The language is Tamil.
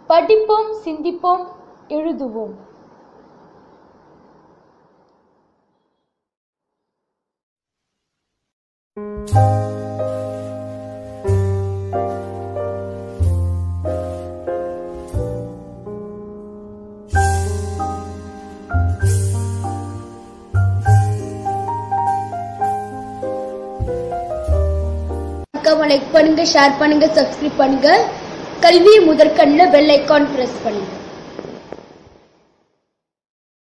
படிப்போம் சிந்திப்போம் எழுதுவோம் லைக் பண்ணுங்க ஷேர் பண்ணுங்க சப்ஸ்கிரைப் பண்ணுங்க கல்வி முதற்கண்ணில் பெல் ஐக்கான் பிரஸ் பண்ணுங்க